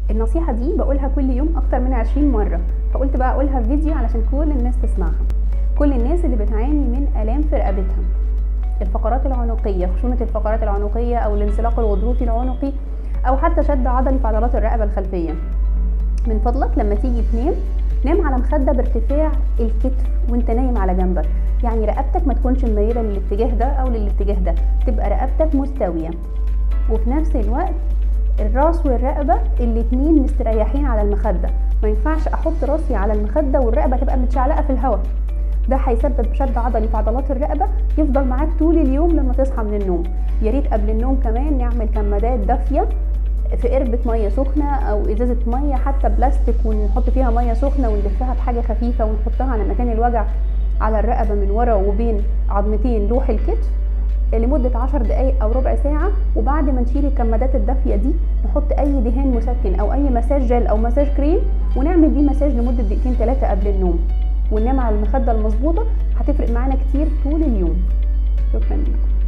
النصيحة دي بقولها كل يوم أكتر من 20 مرة فقلت بقى أقولها في فيديو علشان كل الناس تسمعها كل الناس اللي بتعاني من آلام في رقبتها الفقرات العنقية خشونة الفقرات العنقية أو الانزلاق الغضروفي العنقي أو حتى شد عضلي في عضلات الرقبة الخلفية من فضلك لما تيجي تنام نام على مخدة بارتفاع الكتف وانت نايم على جنبك يعني رقبتك ما تكونش مميلة للاتجاه ده أو للاتجاه ده تبقى رقبتك مستوية وفي نفس الوقت الراس والرقبة الاتنين مستريحين على المخدة ما ينفعش احط راسي على المخدة والرقبة تبقى متشعلقة في الهواء ده هيسبب شد عضلي في عضلات الرقبة يفضل معاك طول اليوم لما تصحى من النوم يا ريت قبل النوم كمان نعمل كمادات دافية في قربة مية سخنة أو إزازة مية حتى بلاستيك ونحط فيها مية سخنة ونلفها بحاجة خفيفة ونحطها على مكان الوجع على الرقبة من ورا وبين عظمتين لوح الكتف لمدة عشر دقايق أو ربع ساعة وبعد ما نشيل الكمادات الدافية دي نحط أي دهان مسكن أو أي مساج جل أو مساج كريم ونعمل بيه مساج لمدة دقيقتين ثلاثة قبل النوم وننام على المخدة المظبوطة هتفرق معانا كتير طول اليوم شكرا لكم